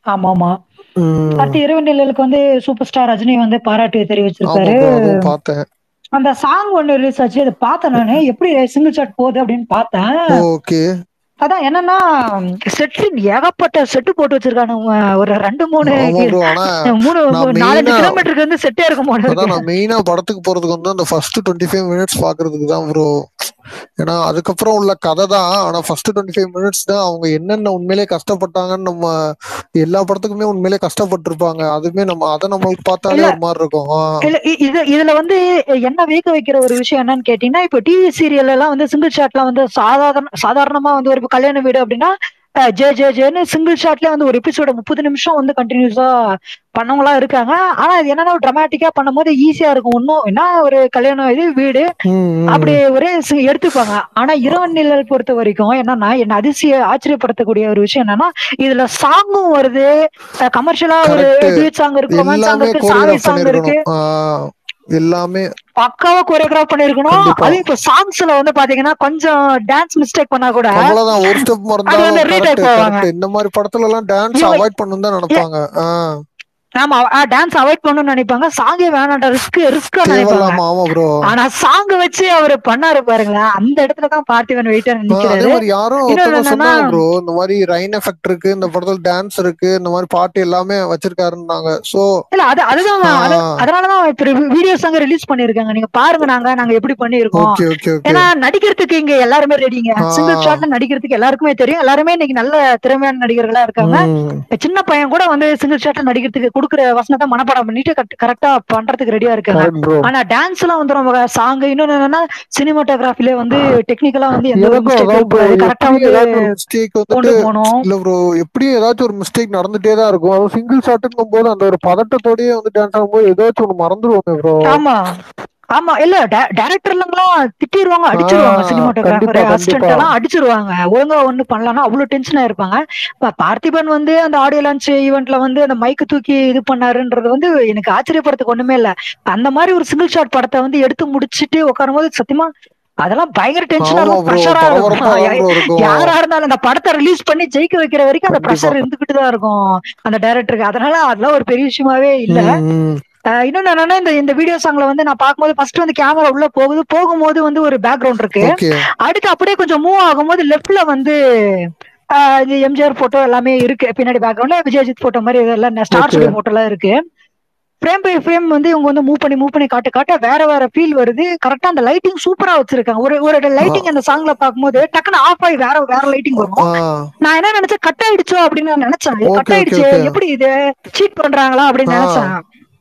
ஆமா ஆமா ம். அடுத்து இரவு நிழலுக்கு வந்து சூப்பர் ஸ்டார் ரஜினி வந்து பாராட்டு ஆமா தெரிவிச்சிருக்காரு ப்ரோ அதுவும் பார்த்தேன் அந்த சாங் ஒண்ணு ரிலீஸ் ஆச்சு அதை பார்த்தேன் நானு எப்படி சிங்கிள் ஷாட் போகுது அப்படின்னு பார்த்தேன் ஓகே அதான் என்னன்னா செட்டு ஏகப்பட்ட செட்டு போட்டு வச்சிருக்கானுங்க ஒரு ரெண்டு மூணு ஆமா ப்ரோ ஆனா மூணு நான் நாலஞ்சு மெயினா கிலோமீட்டருக்கு வந்து செட்டே இருக்கும் போல அதான் இருக்கு நான் மெயினா படத்துக்கு போறதுக்கு வந்து அந்த ஃபர்ஸ்ட் டுவெண்ட்டி ஃபைவ் மினிட்ஸ் பாக்குறதுக்கு தான் ப்ரோ ஏன்னா அதுக்கப்புறம் உள்ள கதை தான் ஆனா ஃபர்ஸ்ட் டுவெண்ட்டி ஃபைவ் மினிட்ஸ் தான் அவங்க என்னென்ன உண்மையிலே கஷ்டப்பட்டாங்கன்னு நம்ம எல்லா படத்துக்குமே உண்மையிலே கஷ்டப்பட்டிருப்பாங்க அதுமே நம்ம அதை நம்மளுக்கு பார்த்தாலே இல்ல ஒரு மாதிரி இருக்கும் ஆ. இல்ல இ- இது இதுல வந்து என்ன வியக்க வைக்கிற ஒரு விஷயம் என்னன்னு கேட்டீங்கன்னா இப்போ டிவி சீரியல் எல்லாம் வந்து சிங்கிள் ஷாட்ல வந்து சாதாரண சாதாரணமா வந்து ஒரு கல்யாண வீடு அப்படின்னா அஹ், ஜே ஜே ஜேன்னு சிங்கிள் ஷாட்ல வந்து ஒரு எபிசோட முப்பது நிமிஷம் வந்து கண்டினியூஸா பண்ணவங்களா இருக்காங்க ஆனா இது என்னன்னா டிராமாட்டிக்கா பண்ணும்போது ஈஸியா இருக்கும் இன்னும் என்ன ஒரு கல்யாணம் இது வீடு ம், ம். அப்படி ஒரே சி- எடுத்துப்பாங்க ஆனா இரவன் நிழல் பொறுத்த வரைக்கும் என்னன்னா என்ன அதிசய ஆச்சரியப்படுத்தக்கூடிய ஒரு விஷயம் என்னன்னா இதுல சாங்கும் வருது கமர்ஷியலா ஒரு Correct. டியூட் சாங் இருக்கு ரொமான்ஸ் சாங் எல்லாமே இருக்கு சாமி கோரியோகிராஃப் சாங் இருக்கு பண்ணிருக்கணும் ஆ, எல்லாமே பக்காவா கோரியோகிராஃப் பண்ணிருக்கணும் கண்டிப்பா. அது இப்ப சாங்ஸ்ல வந்து பாத்தீங்கன்னா கொஞ்சம் டான்ஸ் மிஸ்டேக் பண்ணா கூட அவ்வளவுதான் ஒரு ஸ்டெப் அது மறந்தாலும் வந்து retake கரெக்ட் போவாங்க. கரெக்ட் இந்த மாதிரி படத்துல எல்லாம் டான்ஸ் இவங்க- அவாய்ட் பண்ணணும் தான் நினைப்பாங்க ஆ, ஆமா டான்ஸ் அவாய்ட் பண்ணணும்னு நினைப்பாங்க சாங்கே வேணாம்டா ரிஸ்க் ரிஸ்க் நினைப்பாங்க தேவையில்லாம ஆமா ப்ரோ ஆனா சாங் வச்சு அவரு பண்ணாரு பாருங்களேன் அந்த இடத்துல தான் பார்த்திபன் வெயிட்டர் அதே நிக்கிறாரு மாதிரி யாரும் இன்னொன்னு ஒருத்தவங்க என்னன்னா- சொன்னாங்க ப்ரோ இந்த மாதிரி ரைன் எஃபெக்ட் இருக்கு இந்த படத்துல டான்ஸ் இருக்கு இந்த மாதிரி பாட்டு எல்லாமே வச்சிருக்காருன்னாங்க சோ இல்ல அது அதுதான் அது- ஆ. அதனாலதான் இப்ப வீடியோஸ் அங்க ரிலீஸ் பண்ணிருக்காங்க நீங்க பாருங்க நாங்க நாங்க எப்படி பண்ணிருக்கோம் ஓகே ஓகே ஓகே ஏன்னா நடிக்கிறதுக்கு இங்க எல்லாருமே ரெடிங்க ஆ. சிங்கிள் ஷாட்ல நடிக்கிறதுக்கு எல்லாருக்குமே தெரியும் எல்லாருமே இன்னைக்கு நல்ல திறமையான நடிகர்களா இருக்காங்க சின்ன பையன் கூட வந்து சிங்கிள் ஷாட்ல நடிக்கிறதுக்கு கொடுக்குற வசனத்தை மனப்பாடம் பண்ணிட்டு கரெக்டா பண்றதுக்கு ரெடியா இருக்காங்க ப்ரோ ஆனா டான்ஸ் எல்லாம் வந்து நம்ம சாங் இன்னொன்னு என்னன்னா சினிமாட்டோகிராஃபில வந்து டெக்னிக்கலா வந்து எந்த ஒரு மிஸ்டேக் கரெக்டா வந்து மிஸ்டேக் கொண்டு வந்துட்டு போகணும் இல்ல ப்ரோ எப்படியும் ஏதாச்சும் ஒரு மிஸ்டேக் நடந்துட்டே தான் இருக்கும் அது சிங்கிள் ஷாட்டுங்கும் போது அந்த ஒரு பதட்டத்தோடயே வந்து டான்ஸ் ஆகும்போது ஏதாச்சும் ஒண்ணு மறந்துருவாங்க ப்ரோ ஆமா ஆமா இல்ல டைரக்டர்லாம் திட்டிடுவாங்க அடிச்சிருவாங்க ஆ, சினிமாட்டோகிராஃபர் கண்டிப்பா, அசிஸ்டன்ட் கண்டிப்பா. எல்லாம் அடிச்சிருவாங்க ஒழுங்கா ஒண்ணு பண்ணலன்னா அவ்வளவு டென்ஷனா இருப்பாங்க இப்ப பார்த்திபன் வந்து அந்த ஆடியோ லான்ச் ஈவெண்ட்ல வந்து அந்த மைக்கு தூக்கி இது பண்ணாருன்றது வந்து எனக்கு ஆச்சரியப்படுறதுக்கு ஒண்ணுமே இல்ல அந்த மாதிரி ஒரு சிங்கிள் ஷாட் படத்தை வந்து எடுத்து முடிச்சிட்டு உட்காரும் போது சத்தியமா அதெல்லாம் பயங்கர டென்ஷனா ஆமா இருக்கும் ப்ரோ ப்ரெஷரா பரபரப்பா தான் இருக்கும் ப்ரோ இருக்கும் யாரா இருந்தாலும் அந்த படத்தை ரிலீஸ் பண்ணி ஜெயிக்க வைக்கிற வரைக்கும் அந்த கண்டிப்பா. ப்ரெஷர் இருந்துகிட்டு தான் இருக்கும் அந்த டைரக்டருக்கு அதனால அதெல்லாம் ஒரு பெரிய விஷயமாவே இல்ல ம், ம். ஆஹ் இன்னொன்னு என்னன்னா இந்த இந்த வீடியோ சாங்ல வந்து நான் பார்க்கும்போது ஃபர்ஸ்ட் வந்து கேமரா உள்ள போகுது போகும்போது வந்து ஒரு பேக்ரவுண்ட் இருக்கு ஓகே அடுத்து அப்படியே கொஞ்சம் மூவ் ஆகும்போது லெஃப்ட்ல வந்து ஆஹ் இது எம்ஜிஆர் போட்டோ எல்லாமே இருக்கு பின்னாடி பேக்ரவுண்ட்ல விஜயஜித் போட்டோ மாதிரி இதெல்லாம் ஸ்டார் Okay. ஸ்டுடியோ போட்டோ எல்லாம் இருக்கு ஃப்ரேம் பை ஃப்ரேம் வந்து இவங்க வந்து மூவ் பண்ணி மூவ் பண்ணி காட்ட காட்ட வேற வேற ஃபீல் வருது கரெக்டா அந்த லைட்டிங் சூப்பரா வச்சிருக்காங்க ஒரு ஒரு லைட்டிங் அந்த சாங்ல பார்க்கும்போது டக்குன்னு ஆஃப் ஆகி வேற வேற லைட்டிங் வரும் ஆ, நான் என்ன நினைச்சேன் கட் ஆயிடுச்சோ அப்படின்னு நான் நினைச்சேன் Okay, கட் okay, ஆயிடுச்சு okay. எப்படி இது சீட் பண்றாங்களா அப்படின்னு ஆ. நினைச்சேன்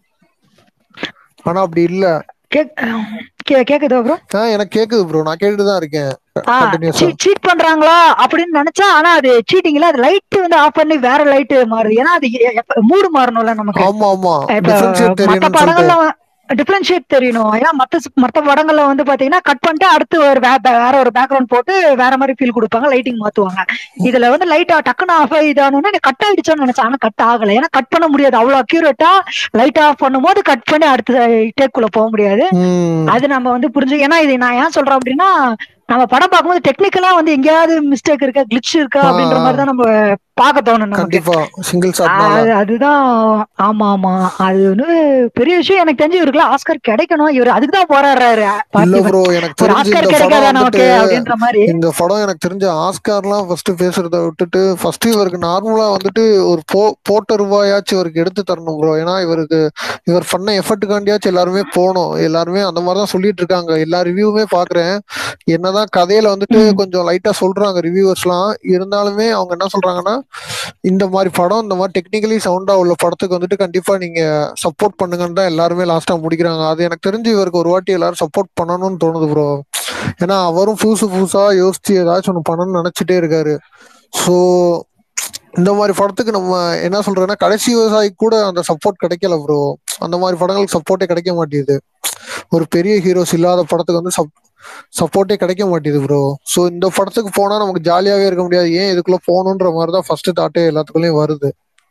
ஆனா அப்படி இல்ல கேக் கே- கேக்குதா ப்ரோ ஆ, எனக்கு கேக்குது ப்ரோ நான் கேட்டுட்டு தான் இருக்கேன் கண்டினியூஸா சீட் பண்றாங்களா அப்படின்னு நினைச்சா ஆனா அது சீட்டிங்ல அது லைட் வந்து ஆஃப் பண்ணி வேற லைட் மாறுது ஏன்னா அது மூடு மாறணும்ல நமக்கு ஆமா ஆமா இப்ப டிஃபரன்ஷியேட் மத்த தெரியணும்னு சொல்லிட்டு படங்கள்ல டிஃபரன்ஷியேட் தெரியணும் ஏன்னா மத்த மத்த படங்கள்ல வந்து பாத்தீங்கன்னா கட் பண்ணிட்டு அடுத்து ஒரு வே- வேற ஒரு பேக்ரவுண்ட் போட்டு வேற மாதிரி ஃபீல் கொடுப்பாங்க லைட்டிங் மாத்துவாங்க இதுல வந்து லைட்டா டக்குன்னு ஆஃப் ஆயிதானு கட் ஆயிடுச்சோன்னு நினைச்சேன் ஆனா கட் ஆகல ஏன்னா கட் பண்ண முடியாது அவ்வளவு அக்யூரேட்டா லைட் ஆஃப் பண்ணும்போது கட் பண்ணி அடுத்த டேக்குள்ள போக முடியாது ம், அது நம்ம வந்து புரிஞ்சு ஏன்னா இது நான் ஏன் சொல்றேன் அப்படின்னா நம்ம படம் பார்க்கும்போது டெக்னிக்கலா வந்து எங்கேயாவது மிஸ்டேக் இருக்கா கிளிச் இருக்கா ஆ. அப்படின்ற மாதிரி தான் நம்ம பார்க்க தோணும் நமக்கு கண்டிப்பா சிங்கிள் ஷாட்னால அது அதுதான் ஆமா ஆமா அது வந்து பெரிய விஷயம் எனக்கு தெரிஞ்சு இவருக்குலாம் ஆஸ்கர் கிடைக்கணும் இவர் அதுக்கு தான் போராடுறாரு இல்ல பார்த்திபன். ப்ரோ எனக்கு ஒரு தெரிஞ்சு ஆஸ்கர் இந்த கிடைக்காதா படம் நமக்கு வந்துட்டு அப்படின்ற மாதிரி இந்த படம் எனக்கு தெரிஞ்ச ஆஸ்கார்லாம் ஃபர்ஸ்ட் பேசுறத விட்டுட்டு ஃபர்ஸ்ட் இவருக்கு நார்மலா வந்துட்டு ஒரு போ போட்ட ரூபாயாச்சும் இவருக்கு எடுத்து தரணும் ப்ரோ ஏன்னா இவருக்கு இவர் பண்ண எஃபர்ட்டுக்காண்டியாச்சும் எல்லாருமே போகணும் எல்லாருமே அந்த மாதிரி தான் சொல்லிட்டு இருக்காங்க எல்லா ரிவ்யூவுமே பாக்குறேன் என்னதான் கதையில வந்துட்டு ம். கொஞ்சம் லைட்டா சொல்றாங்க ரிவ்யூவர்ஸ்லாம் இருந்தாலுமே அவங்க என்ன சொல்றாங்கன்னா இந்த மாதிரி படம் இந்த மாதிரி டெக்னிக்கலி சவுண்டா உள்ள படத்துக்கு வந்துட்டு கண்டிப்பா நீங்க சப்போர்ட் பண்ணுங்கன்னு தான் எல்லாருமே லாஸ்டா முடிக்கிறாங்க அது எனக்கு தெரிஞ்சு இவருக்கு ஒரு வாட்டி எல்லாரும் சப்போர்ட் பண்ணணும்னு தோணுது ப்ரோ ஏன்னா அவரும் புதுசு புதுசா யோசிச்சு ஏதாச்சும் ஒன்று பண்ணணும்னு நினைச்சிட்டே இருக்காரு ஸோ இந்த மாதிரி படத்துக்கு நம்ம என்ன சொல்றோம்னா கடைசி விவசாயி கூட அந்த சப்போர்ட் கிடைக்கல ப்ரோ அந்த மாதிரி படங்களுக்கு சப்போர்ட்டே கிடைக்க மாட்டேங்குது ஒரு பெரிய ஹீரோஸ் இல்லாத படத்துக்கு வந்து சப்போர்ட்டே கிடைக்க மாட்டேங்குது ப்ரோ ஸோ இந்த படத்துக்கு போனா நமக்கு ஜாலியாவே இருக்க முடியாது ஏன் இதுக்குள்ள போகணுன்ற மாதிரி தான் ஃபர்ஸ்ட் தாட்டே எல்லாத்துக்குள்ளேயும் வருது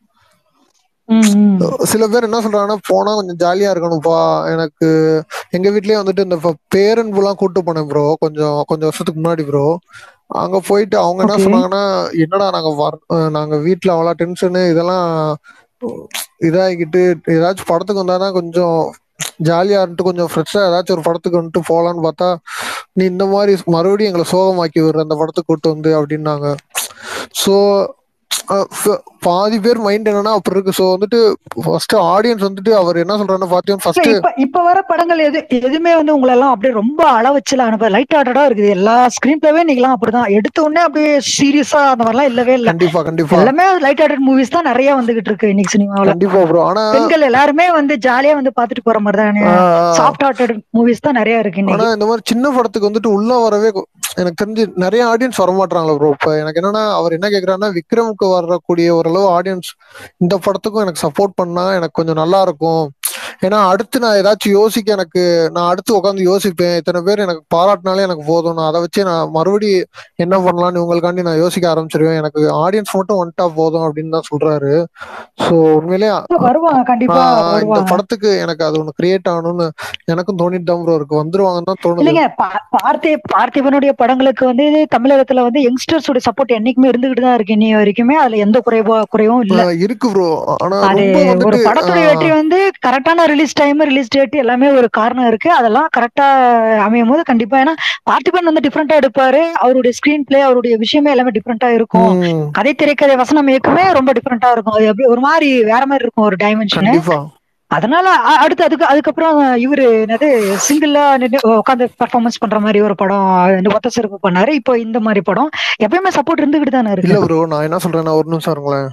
ம், ம். சில பேர் என்ன சொல்றாங்கன்னா போனா கொஞ்சம் ஜாலியா இருக்கணும்ப்பா எனக்கு எங்க வீட்லயே வந்துட்டு இந்த ப- பேரன்புலாம் கூட்டு போனேன் ப்ரோ கொஞ்சம் கொஞ்சம் வருஷத்துக்கு முன்னாடி ப்ரோ அங்க போயிட்டு அவங்க என்ன ஓகே சொன்னாங்கன்னா என்னடா நாங்க வர் அஹ் நாங்க வீட்ல அவ்வளோ டென்ஷனு இதெல்லாம் இதாகிக்கிட்டு ஏதாச்சும் படத்துக்கு வந்தாதான் கொஞ்சம் ஜாலியா இருந்துட்டு கொஞ்சம் ஃப்ரெஷ்ஷா ஏதாச்சும் ஒரு படத்துக்கு வந்துட்டு போலான்னு பார்த்தா நீ இந்த மாதிரி மறுபடியும் எங்களை சோகமாக்கி விடுற அந்த படத்துக்கு கூட்டு வந்து அப்படின்னாங்க ஸோ பாதி பேர் மைண்ட் என்னன்னா அப்படி இருக்கு ஸோ வந்துட்டு ஃபர்ஸ்ட் ஆடியன்ஸ் வந்துட்டு அவர் என்ன சொல்றாருன்னா பாத்தியம் இல்ல, ஃபர்ஸ்ட் இப்ப இப்ப வர படங்கள் எது எதுவுமே வந்து உங்களை எல்லாம் அப்படியே ரொம்ப அள வச்சுல அனுப்ப லைட் ஹார்ட்டடா இருக்குது எல்லா ஸ்கிரீன் பிளேவே நீங்களாம் அப்படிதான் எடுத்த உடனே அப்படியே சீரியஸா அந்த மாதிரிலாம் இல்லவே இல்ல கண்டிப்பா கண்டிப்பா எல்லாமே லைட் ஹார்ட்டட் மூவிஸ் தான் நிறைய வந்துகிட்டு இருக்கு இன்னைக்கு சினிமாவுல கண்டிப்பா ப்ரோ ஆனா பெண்கள் எல்லாருமே வந்து ஜாலியா வந்து பாத்துட்டு போற மாதிரி தான் ஆஹ் சாஃப்ட் ஹார்ட்டட் மூவிஸ் தான் நிறைய இருக்கு ஆனா இன்னைக்கு இந்த மாதிரி சின்ன படத்துக்கு வந்துட்டு உள்ள வரவே கொ- எனக்கு தெரிஞ்சு நிறைய ஆடியன்ஸ் வரமாட்டாங்களா ப்ரோ இப்ப எனக்கு என்னன்னா அவர் என்ன கேக்குறாருன்னா விக்ரமுக்கு வரக்கூடிய ஓரளவு ஆடியன்ஸ் இந்த படத்துக்கும் எனக்கு சப்போர்ட் பண்ணா எனக்கு கொஞ்சம் நல்லா இருக்கும் ஏன்னா அடுத்து நான் ஏதாச்சும் யோசிக்க எனக்கு நான் அடுத்து உட்காந்து யோசிப்பேன் இத்தனை பேர் எனக்கு பாராட்டினாலே எனக்கு போதும் நான் அதை வச்சு நான் மறுபடி என்ன பண்ணலாம்னு உங்களுக்காண்டி நான் யோசிக்க ஆரம்பிச்சிருவேன் எனக்கு ஆடியன்ஸ் மட்டும் வந்துட்டா போதும் அப்படின்னு தான் சொல்றாரு ஸோ உண்மையிலேயே வருவாங்க கண்டிப்பா ஆஹ் இந்த வருவாங்க படத்துக்கு எனக்கு அது ஒண்ணு கிரியேட் ஆகணும்னு எனக்கும் தோணிட்டு தான் ப்ரோ இருக்கு வந்துருவாங்கன்னு தான் தோணுது இல்லைங்க பா- பார்த்தே பார்த்திபனுடைய படங்களுக்கு வந்து தமிழகத்துல வந்து யங்ஸ்டர்ஸோட சப்போர்ட் என்னைக்குமே இருந்துகிட்டு தான் இருக்கு இன்னி வரைக்குமே அதுல எந்த குறைவோ குறைவும் இல்ல ஆஹ் இருக்கு ப்ரோ ஆனா அது ரொம்ப ஒரு வந்துட்டு படத்துடைய ஆஹ் வெற்றி வந்து கரெக்டான ரிலீஸ் டைம் ரிலீஸ் டேட் எல்லாமே ஒரு காரணம் இருக்கு அதெல்லாம் கரெக்டா அமையும் போது கண்டிப்பா ஏன்னா பார்த்திபன் வந்து டிஃப்ரெண்டா எடுப்பாரு அவருடைய ஸ்கிரீன் பிளே அவருடைய விஷயமே எல்லாமே டிஃப்ரெண்டா இருக்கும் உம் கதை திரைக்கதை வசனம் இயக்குமே ரொம்ப டிஃப்ரெண்டா இருக்கும் அது அப்படியே ஒரு மாதிரி வேற மாதிரி இருக்கும் ஒரு டைமென்ஷன் கண்டிப்பா அதனால அ- அடுத்து அதுக்கு அதுக்கப்புறம் இவரு என்னது சிங்கிளா உட்காந்து பெர்ஃபார்மன்ஸ் பண்ற மாதிரி ஒரு படம் இந்த ஒத்த சிறப்பு பண்ணாரு இப்போ இந்த மாதிரி படம் எப்பயுமே சப்போர்ட் இருந்துகிட்டு தானே இல்ல இருக்கு ப்ரோ நான் என்ன சொல்றேன்னா ஒரு நிமிஷம் இருங்களேன்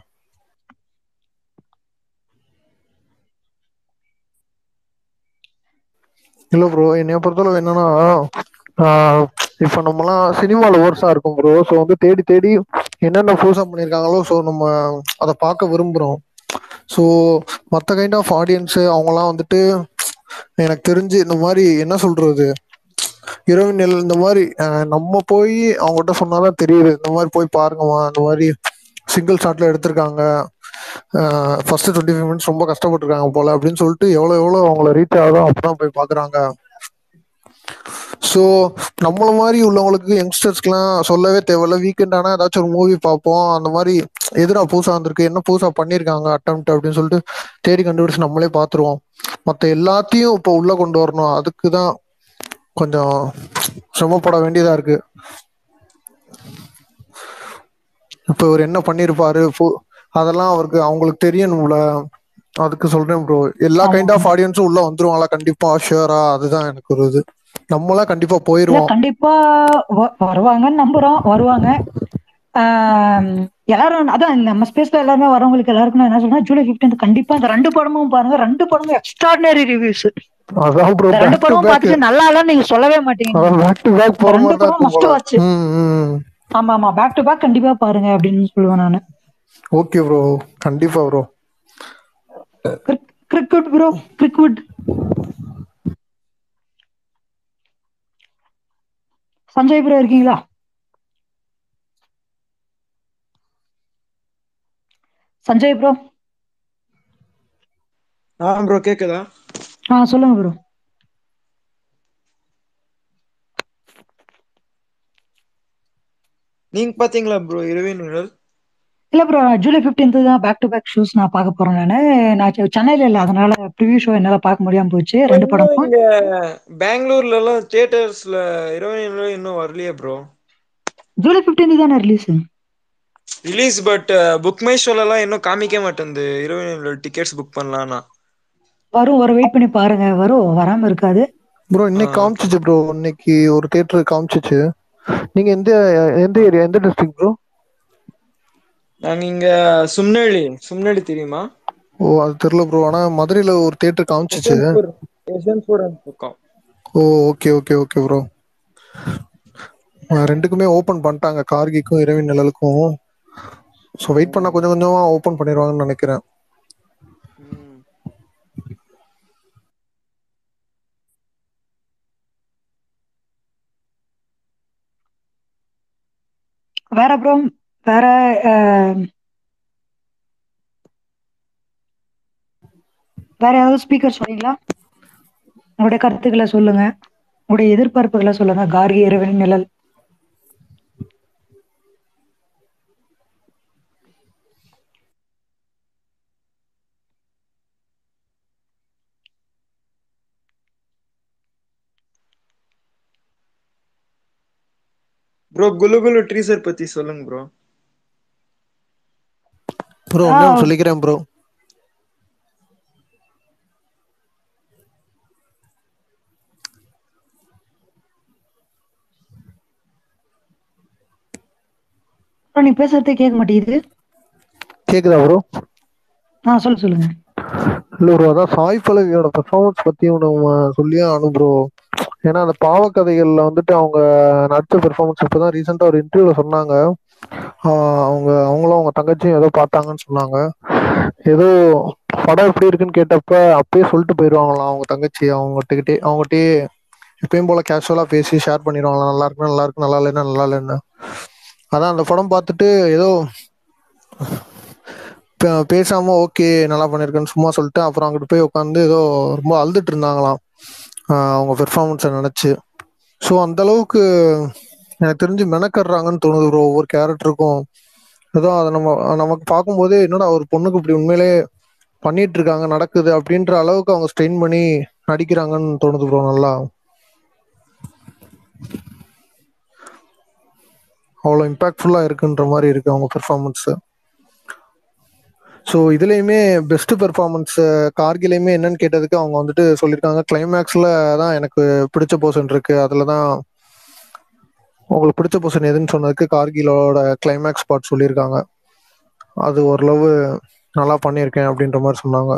இல்ல ப்ரோ என்னைய பொறுத்தளவு என்னன்னா ஆஹ் இப்ப நம்மலாம் சினிமால ஓர்ஸா இருக்கும் ப்ரோ ஸோ வந்து தேடி தேடி என்னென்ன புதுசா பண்ணியிருக்காங்களோ ஸோ நம்ம அதை பார்க்க விரும்புறோம் ஸோ மற்ற கைண்ட் ஆஃப் ஆடியன்ஸ் அவங்கலாம் வந்துட்டு எனக்கு தெரிஞ்சு இந்த மாதிரி என்ன சொல்றது இரவினில் இந்த மாதிரி அஹ், நம்ம போய் அவங்ககிட்ட சொன்னாதான் தெரியுது இந்த மாதிரி போய் பாருங்கம்மா இந்த மாதிரி சிங்கிள் ஷாட்ல எடுத்திருக்காங்க ஃபர்ஸ்ட் டுவெண்ட்டி ஃபைவ் மினிட்ஸ் ரொம்ப கஷ்டப்பட்டிருக்காங்க போல அப்படின்னு சொல்லிட்டு எவ்வளோ எவ்வளோ அவங்கள ரீச் ஆகுதோ அப்பதான் போய் பார்க்குறாங்க ஸோ நம்மள மாதிரி உள்ளவங்களுக்கு யங்ஸ்டர்ஸ்க்குலாம் சொல்லவே தேவையில்ல வீக்கெண்ட் ஆனால் ஏதாச்சும் ஒரு மூவி பார்ப்போம் அந்த மாதிரி எதிரா புதுசாக வந்திருக்கு என்ன புதுசாக பண்ணியிருக்காங்க அட்டம் அப்படின்னு சொல்லிட்டு தேடி கண்டுபிடிச்சு நம்மளே பார்த்துருவோம் மற்ற எல்லாத்தையும் இப்போ உள்ள கொண்டு வரணும் அதுக்கு தான் கொஞ்சம் சிரமப்பட வேண்டியதா இருக்கு இப்போ இவர் என்ன பண்ணியிருப்பாரு பு- அதெல்லாம் அவருக்கு அவங்களுக்கு தெரியணும்ல அதுக்கு சொல்றேன் ப்ரோ எல்லா கைண்ட் ஆஃப் ஆடியன்ஸும் உள்ள வந்துருவாங்களா கண்டிப்பா ஷியரா அதுதான் எனக்கு ஒரு இது நம்மளாம் கண்டிப்பா இல்ல போயிருவோம் கண்டிப்பா வ- வருவாங்கன்னு நம்புறோம் வருவாங்க ஆம், எல்லாரும் அதான் நம்ம ஸ்பேஸ்ல எல்லாருமே வரவங்களுக்கு எல்லாருக்கும் நான் என்ன சொல்றேன் ஜூலை 15 கண்டிப்பா இந்த ரெண்டு படமும் பாருங்க ரெண்டு படமும் எக்ஸ்ட்ராடினரி ரிவ்யூஸ் அதான் ப்ரோ இந்த ரெண்டு பேக் டு படமும் பேக் பார்த்துட்டு நல்லா இல்லைன்னு நீங்க சொல்லவே மாட்டீங்க அதான் பேக் டு பேக் இந்த போற ரெண்டு மாதிரி தான் படமும் இருக்கும் மஸ்ட் போல வாட்ச் ம் ம் ஆமா ஆமா பேக் டு பேக் கண்டிப்பா பாருங்க அப்படின்னு சொல்லுவேன் நானு ஓகே ப்ரோ கண்டிப்பா bro cricket bro cricket Sanjay bro இருக்கீங்களா சஞ்சய் ப்ரோ ஆ ப்ரோ கேக்குதா ஆ சொல்லுங்க ப்ரோ நீங்க பாத்தீங்களா ப்ரோ இரவின் நிழல் இல்ல ப்ரோ ஜூலை 15 தான் பேக் டு பேக் ஷோஸ் நான் பார்க்க போறேன் நானு நான் செ- சென்னையில இல்ல அதனால ப்ரிவியூ ஷோ என்னால பார்க்க முடியாம போச்சு ரெண்டு இன்னும் படமும் இங்க பெங்களூர்ல எல்லாம் தியேட்டர்ஸ்ல இரவின் நிழல் இன்னும் வரலையே ப்ரோ ஜூலை 15 தானே release release but book my ஷோல எல்லாம் இன்னும் காமிக்க மாட்டேங்குது இரவின் நிழல் டிக்கெட்ஸ் புக் பண்ணலாம்னா வரும் வரும் வெயிட் பண்ணி பாருங்க வரும் வராம இருக்காது ப்ரோ இன்னைக்கு ஆ. காமிச்சிச்சு ப்ரோ இன்னைக்கு ஒரு தியேட்டர் காமிச்சிச்சு நீங்க எந்த எந்த ஏரியா எந்த டிஸ்ட்ரிக்ட் ப்ரோ நாங்க இங்க சும்னேளி சும்னேளி தெரியுமா ஓ அது தெரியல ப்ரோ ஆனா மதுரையில ஒரு தியேட்டர் காமிச்சிச்சு யஷ்வந்த்பூர் யஷ்வந்த்பூர் அந்த பக்கம் oh okay okay okay bro ரெண்டுக்குமே ஓபன் பண்ணிட்டாங்க கார்கிக்கும் இரவின் நிழலுக்கும் ஸோ வெயிட் பண்ணா கொஞ்சம் கொஞ்சமா ஓபன் பண்ணிடுவாங்கன்னு நினைக்கிறேன் ம். வேற ப்ரோ வேற அஹ், வேற ஏதாவது ஸ்பீக்கர் சொன்னீங்களா உங்களுடைய கருத்துக்களை சொல்லுங்க உங்களுடைய எதிர்பார்ப்புகளை சொல்லுங்க கார்கி இரவின் நிழல் ப்ரோ குலு குலு ட்ரீசர் பத்தி சொல்லுங்க ப்ரோ ப்ரோ ஆ. ஒன்னு சொல்லிக்கிறேன் ப்ரோ bro, நீ பேசுறதே கேட்க மாட்டேங்குது கேக்குதா ப்ரோ ஆ சொல்லு சொல்லுங்க இல்ல ப்ரோ அதான் சாய் பல்லவியோட பெர்ஃபார்மன்ஸ் பத்தி நம்ம சொல்லியே ஆனும் ப்ரோ ஏன்னா அந்த பாவக்கதைகள்ல வந்துட்டு அவங்க நடிச்ச பெர்ஃபார்மன்ஸ் இப்பதான் ரீசெண்டா ஒரு இன்டர்வியூல சொன்னாங்க ஆஹ் அவங்க அவங்களும் அவங்க தங்கச்சியும் ஏதோ பார்த்தாங்கன்னு சொன்னாங்க ஏதோ படம் எப்படி இருக்குன்னு கேட்டப்ப அப்பயே சொல்லிட்டு போயிடுவாங்களாம் அவங்க தங்கச்சி அவங்ககிட்டே அவங்ககிட்டயே எப்பயும் போல கேஷுவலா பேசி ஷேர் பண்ணிடுவாங்களாம் நல்லா இருக்குன்னா நல்லா இருக்கு நல்லா இல்லைன்னா நல்லா இல்லைன்னு அதான் அந்த படம் பார்த்துட்டு ஏதோ பே- பேசாம ஓகே நல்லா பண்ணிருக்கேன்னு சும்மா சொல்லிட்டு அப்புறம் அங்கிட்டு போய் உட்காந்து ஏதோ ரொம்ப அழுதுட்டு இருந்தாங்களாம் ஆஹ் அவங்க பெர்ஃபார்மன்ஸை நினைச்சு ஸோ அந்த அளவுக்கு எனக்கு தெரிஞ்சு மெனக்கடுறாங்கன்னு தோணுது ப்ரோ ஒவ்வொரு கேரக்டருக்கும் ஏதோ அதை நம்ம நமக்கு பார்க்கும்போதே என்னடா ஒரு பொண்ணுக்கு இப்படி உண்மையிலே பண்ணிட்டு இருக்காங்க நடக்குது அப்படின்ற அளவுக்கு அவங்க ஸ்ட்ரெயின் பண்ணி நடிக்கிறாங்கன்னு தோணுது ப்ரோ நல்லா அவ்வளோ இம்பாக்ட்ஃபுல்லாக இருக்குன்ற மாதிரி இருக்கு அவங்க பெர்ஃபார்மன்ஸ் ஸோ இதுலேயுமே பெஸ்ட் பெர்ஃபார்மன்ஸ் கார்கிலையுமே என்னன்னு கேட்டதுக்கு அவங்க வந்துட்டு சொல்லியிருக்காங்க கிளைமேக்ஸில் தான் எனக்கு பிடிச்ச போர்ஷன் இருக்கு அதில் தான் உங்களுக்கு பிடிச்ச போர்ஷன் எதுன்னு சொன்னதுக்கு கார்கிலோட கிளைமேக்ஸ் பார்ட் சொல்லியிருக்காங்க அது ஓரளவு நல்லா பண்ணியிருக்கேன் அப்படின்ற மாதிரி சொன்னாங்க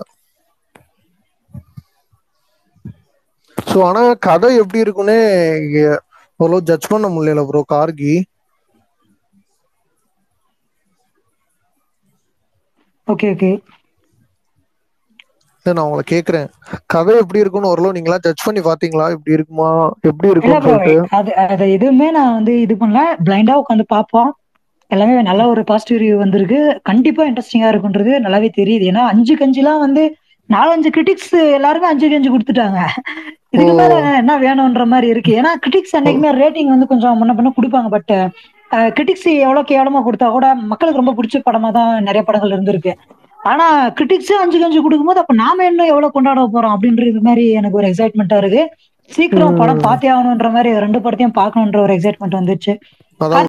ஸோ ஆனால் கதை எப்படி இருக்குன்னே எ- ஓரளவு ஜட்ஜ் பண்ண முடியல ப்ரோ கார்கி ஓகே ஓகே இல்ல, நான் உங்களை கேட்குறேன் கதை எப்படி இருக்குன்னு ஓரளவு நீங்களா ஜட்ஜ் பண்ணி பார்த்தீங்களா இப்படி இருக்குமா எப்படி இல்ல இருக்கும்னு ப்ரோ சொல்லிட்டு அது அது எதுவுமே நான் வந்து இது பண்ணல பிளைண்டா உட்காந்து பார்ப்போம் எல்லாமே நல்ல ஒரு பாசிட்டிவ் ரிவ்யூ வந்திருக்கு கண்டிப்பா இன்ட்ரெஸ்டிங்கா இருக்குன்றது நல்லாவே தெரியுது ஏன்னா அஞ்சு கஞ்சிலாம் வந்து நாலஞ்சு கிரிட்டிக்ஸ் எல்லாருமே அஞ்சு கஞ்சி கொடுத்துட்டாங்க இதுக்கு மேல என்ன வேணும்ன்ற மாதிரி இருக்கு ஏன்னா கிரிட்டிக்ஸ் என்னைக்குமே ரேட்டிங் வந்து கொஞ்சம் முன்ன பின்ன கொடுப்பாங்க பட் கிரிட்டிக்ஸ் எவ்வளவு கேவலமா கொடுத்தா கூட மக்களுக்கு ரொம்ப பிடிச்ச படமா தான் நிறைய படங்கள் இருந்திருக்கு ஆனா கிரிட்டிக்ஸ் அஞ்சு கஞ்சி கொடுக்கும்போது அப்ப நாம இன்னும் எவ்வளவு கொண்டாட போறோம் அப்படின்றது மாதிரி எனக்கு ஒரு எக்ஸைட்மெண்டா இருக்கு சீக்கிரம் படம் பார்த்தே ஆகணுன்ற மாதிரி ரெண்டு படத்தையும் பார்க்கணுன்ற ஒரு எக்ஸைட்மெண்ட் வந்துச்சு அதான்